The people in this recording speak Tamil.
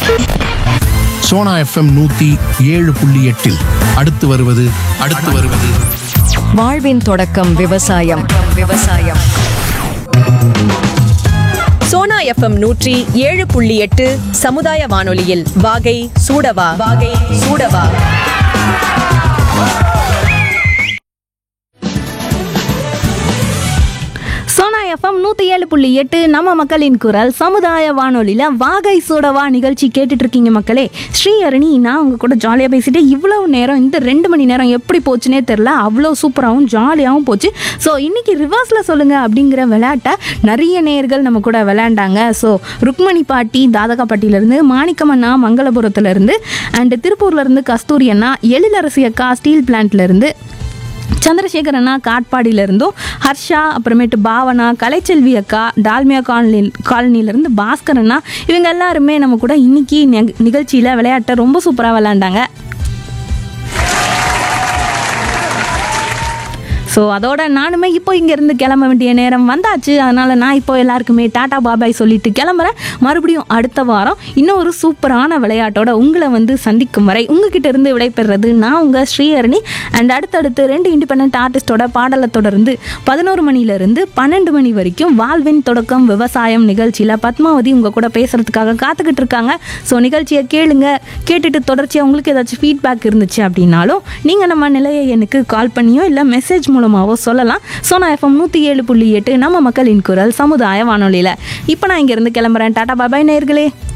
சோனா எஃப்எம் நூத்தி ஏழு புள்ளி எட்டில் அடுத்து வருவது அடுத்து வருவது வாழ்வின் தொடக்கம் விவசாயம் விவசாயம் சோனா எஃப்எம் நூற்றி ஏழு புள்ளி எட்டு சமுதாய வானொலியில் வாகை சூடவா வாகை சூடவா சோனா எஃப்எம் நூற்றி ஏழு புள்ளி எட்டு நம்ம மக்களின் குரல் சமுதாய வானொலியில் வாகை சோடவா நிகழ்ச்சி கேட்டுட்டு இருக்கீங்க மக்களே ஸ்ரீ அருணி நான் உங்க கூட ஜாலியாக பேசிட்டு இவ்வளவு நேரம் இந்த ரெண்டு மணி நேரம் எப்படி போச்சுனே தெரில அவ்வளோ சூப்பராகவும் ஜாலியாகவும் போச்சு ஸோ இன்னைக்கு ரிவர்ஸில் சொல்லுங்க அப்படிங்கிற விளையாட்டை நிறைய நேர்கள் நம்ம கூட விளையாண்டாங்க ஸோ ருக்மணி பாட்டி தாதகாப்பட்டியிலேருந்து மாணிக்கமண்ணா மங்களபுரத்துலேருந்து அண்டு திருப்பூர்லேருந்து கஸ்தூரி அண்ணா எழிலரசி அக்கா ஸ்டீல் பிளான்ட்லேருந்து சந்திரசேகர் அண்ணா காட்பாடியில இருந்தும் ஹர்ஷா அப்புறமேட்டு பாவனா கலைச்செல்வி அக்கா டால்மியா காலனி காலனிலேருந்து பாஸ்கர் அண்ணா இவங்க எல்லாருமே நம்ம கூட இன்னைக்கு நிக- நிகழ்ச்சியில விளையாட்டை ரொம்ப சூப்பராக விளையாண்டாங்க ஸோ அதோட நானுமே இப்போ இங்கேருந்து கிளம்ப வேண்டிய நேரம் வந்தாச்சு அதனால் நான் இப்போ எல்லாருக்குமே டாடா பாபாய் சொல்லிட்டு கிளம்புறேன் மறுபடியும் அடுத்த வாரம் இன்னும் ஒரு சூப்பரான விளையாட்டோட உங்களை வந்து சந்திக்கும் வரை உங்ககிட்ட இருந்து விடைபெறுறது நான் உங்கள் ஸ்ரீஹரணி அண்ட் அடுத்தடுத்து ரெண்டு இண்டிபெண்ட் ஆர்டிஸ்டோட பாடலை தொடர்ந்து பதினோரு மணிலேருந்து பன்னெண்டு மணி வரைக்கும் வாழ்வின் தொடக்கம் விவசாயம் நிகழ்ச்சியில் பத்மாவதி உங்கள் கூட பேசுகிறதுக்காக காத்துக்கிட்டு இருக்காங்க ஸோ நிகழ்ச்சியை கேளுங்க கேட்டுட்டு தொடர்ச்சியாக உங்களுக்கு ஏதாச்சும் ஃபீட்பேக் இருந்துச்சு அப்படின்னாலும் நீங்கள் நம்ம நிலைய எண்ணுக்கு கால் பண்ணியோ இல்லை மெசேஜ் மூலமாகவோ சொல்லலாம் சோனா எஃப்எம் நூற்றி ஏழு புள்ளி எட்டு நம்ம மக்களின் குரல் சமுதாய வானொலியில் இப்போ நான் இங்கேருந்து கிளம்புறேன் டாடா பாபாய் நேர்களே